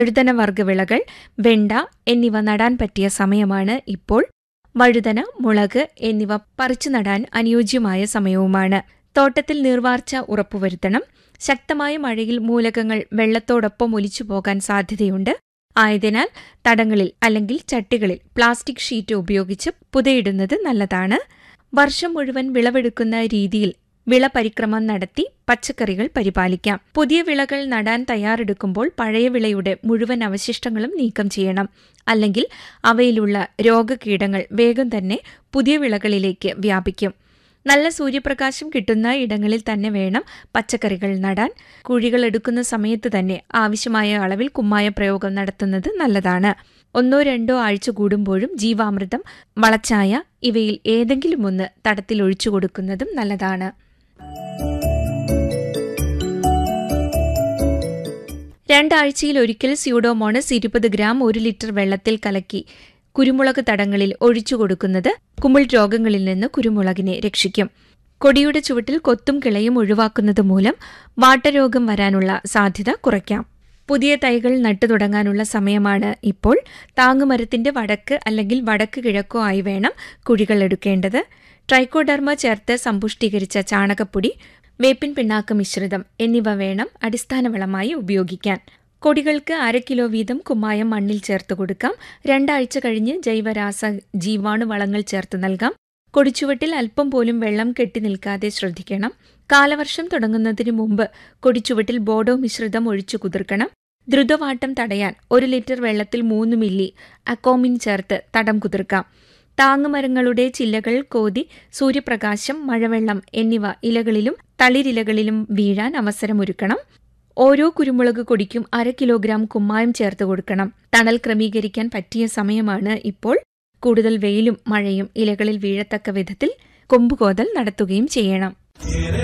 വഴുതന വർഗ്ഗവിളകൾ വെണ്ട എന്നിവ നടാൻ പറ്റിയ സമയമാണ് ഇപ്പോൾ വഴുതന മുളക് എന്നിവ പറിച്ചു നടാൻ അനുയോജ്യമായ സമയവുമാണ് തോട്ടത്തിൽ നീർവാർച്ച ഉറപ്പുവരുത്തണം ശക്തമായ മഴയിൽ മൂലകങ്ങൾ വെള്ളത്തോടൊപ്പം ഒലിച്ചു പോകാൻ സാധ്യതയുണ്ട് ആയതിനാൽ തടങ്ങളിൽ അല്ലെങ്കിൽ ചട്ടികളിൽ പ്ലാസ്റ്റിക് ഷീറ്റ് ഉപയോഗിച്ച് പുതയിടുന്നത് നല്ലതാണ് വർഷം മുഴുവൻ വിളവെടുക്കുന്ന രീതിയിൽ വിള പരിക്രമം നടത്തി പച്ചക്കറികൾ പരിപാലിക്കാം പുതിയ വിളകൾ നടാൻ തയ്യാറെടുക്കുമ്പോൾ പഴയ വിളയുടെ മുഴുവൻ അവശിഷ്ടങ്ങളും നീക്കം ചെയ്യണം അല്ലെങ്കിൽ അവയിലുള്ള രോഗകീടങ്ങൾ വേഗം തന്നെ പുതിയ വിളകളിലേക്ക് വ്യാപിക്കും നല്ല സൂര്യപ്രകാശം കിട്ടുന്ന ഇടങ്ങളിൽ തന്നെ വേണം പച്ചക്കറികൾ നടാൻ കുഴികൾ എടുക്കുന്ന സമയത്ത് തന്നെ ആവശ്യമായ അളവിൽ കുമ്മായ പ്രയോഗം നടത്തുന്നത് നല്ലതാണ് ഒന്നോ രണ്ടോ ആഴ്ച കൂടുമ്പോഴും ജീവാമൃതം വളച്ചായ ഇവയിൽ ഏതെങ്കിലും ഒന്ന് തടത്തിൽ ഒഴിച്ചു കൊടുക്കുന്നതും നല്ലതാണ് രണ്ടാഴ്ചയിൽ ഒരിക്കൽ സ്യൂഡോമോണസ് ഇരുപത് ഗ്രാം ഒരു ലിറ്റർ വെള്ളത്തിൽ കലക്കി കുരുമുളക് തടങ്ങളിൽ ഒഴിച്ചു കൊടുക്കുന്നത് കുമിൾ രോഗങ്ങളിൽ നിന്ന് കുരുമുളകിനെ രക്ഷിക്കും കൊടിയുടെ ചുവട്ടിൽ കൊത്തും കിളയും ഒഴിവാക്കുന്നത് മൂലം വാട്ടരോഗം വരാനുള്ള സാധ്യത കുറയ്ക്കാം പുതിയ തൈകൾ നട്ടു തുടങ്ങാനുള്ള സമയമാണ് ഇപ്പോൾ താങ്ങുമരത്തിന്റെ വടക്ക് അല്ലെങ്കിൽ വടക്ക് കിഴക്കോ ആയി വേണം കുഴികൾ എടുക്കേണ്ടത് ട്രൈക്കോഡർമ ചേർത്ത് സമ്പുഷ്ടീകരിച്ച ചാണകപ്പൊടി വേപ്പിൻ പിണ്ണാക്ക് മിശ്രിതം എന്നിവ വേണം അടിസ്ഥാന വളമായി ഉപയോഗിക്കാൻ കൊടികൾക്ക് അര കിലോ വീതം കുമ്മായം മണ്ണിൽ ചേർത്ത് കൊടുക്കാം രണ്ടാഴ്ച കഴിഞ്ഞ് ജൈവരാസ ജീവാണു വളങ്ങൾ ചേർത്ത് നൽകാം കൊടിച്ചുവട്ടിൽ അല്പം പോലും വെള്ളം കെട്ടി നിൽക്കാതെ ശ്രദ്ധിക്കണം കാലവർഷം തുടങ്ങുന്നതിന് മുമ്പ് കൊടിച്ചുവട്ടിൽ ബോഡോ മിശ്രിതം ഒഴിച്ചു കുതിർക്കണം ദ്രുതവാട്ടം തടയാൻ ഒരു ലിറ്റർ വെള്ളത്തിൽ മൂന്ന് മില്ലി അക്കോമിൻ ചേർത്ത് തടം കുതിർക്കാം താങ്ങുമരങ്ങളുടെ ചില്ലകൾ കോതി സൂര്യപ്രകാശം മഴവെള്ളം എന്നിവ ഇലകളിലും തളിരിലകളിലും വീഴാൻ അവസരമൊരുക്കണം ഓരോ കുരുമുളക് കൊടിക്കും അര കിലോഗ്രാം കുമ്മായം ചേർത്ത് കൊടുക്കണം തണൽ ക്രമീകരിക്കാൻ പറ്റിയ സമയമാണ് ഇപ്പോൾ കൂടുതൽ വെയിലും മഴയും ഇലകളിൽ വീഴത്തക്ക വിധത്തിൽ കൊമ്പുകോതൽ നടത്തുകയും ചെയ്യണം